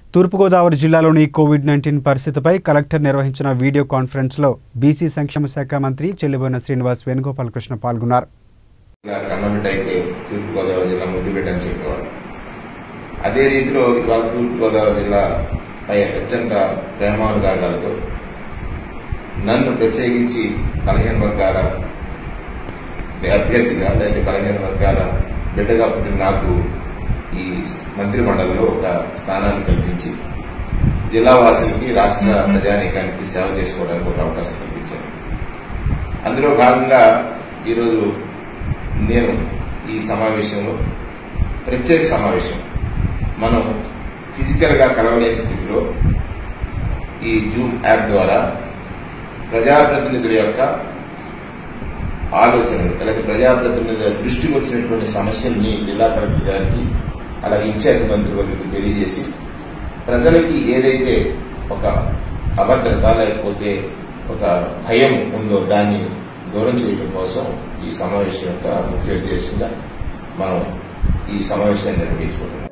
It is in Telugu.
తూర్పుగోదావరి జిల్లాలోని కోవిడ్ నైన్టీన్ పరిస్థితిపై కలెక్టర్ నిర్వహించిన వీడియో కాన్ఫరెన్స్లో బీసీ సంక్షేమ శాఖ మంత్రి చెల్లిబోయిన శ్రీనివాస్ వేణుగోపాలకృష్ణ పాల్గొన్నారు ఇలా కన్నబిడ్డ అయితే తూర్పుగోదావరి జిల్లా ముద్దుబిడ్డ అని చెప్పేవాడు అదే రీతిలో ఇవాళ తూర్పుగోదావరి జిల్లా పై అత్యంత ప్రేమానురాగాలతో నన్ను ప్రత్యేకించి పదిహేను వర్గాల అభ్యర్థిగా లేదా పదిహేను వర్గాల బిడ్డగా పుట్టిన నాకు ఈ మంత్రి మండలిలో ఒక స్థానాన్ని కల్పించి జిల్లా వాసులకి రాష్ట్ర ప్రజానీకానికి సేవ చేసుకోవడానికి ఒక అవకాశం కల్పించారు అందులో భాగంగా ఈరోజు నేను ఈ సమావేశంలో ప్రత్యేక సమావేశం మనం ఫిజికల్ గా కలవలేని స్థితిలో ఈ జూమ్ యాప్ ద్వారా ప్రజాప్రతినిధుల యొక్క ఆలోచనలు లేదా ప్రజాప్రతినిధుల దృష్టికి వచ్చినటువంటి సమస్యల్ని జిల్లా కలెక్టర్ గారికి అలాగే ఇన్ఛార్జ్ మంత్రి వర్గకి తెలియజేసి ప్రజలకి ఏదైతే ఒక అభద్రత లేకపోతే ఒక భయం ఉందో దాన్ని దూరం చేయడం కోసం ఈ సమావేశం యొక్క ముఖ్య ఉద్దేశంగా మనం ఈ సమావేశాన్ని నిర్వహించుకుంటున్నాం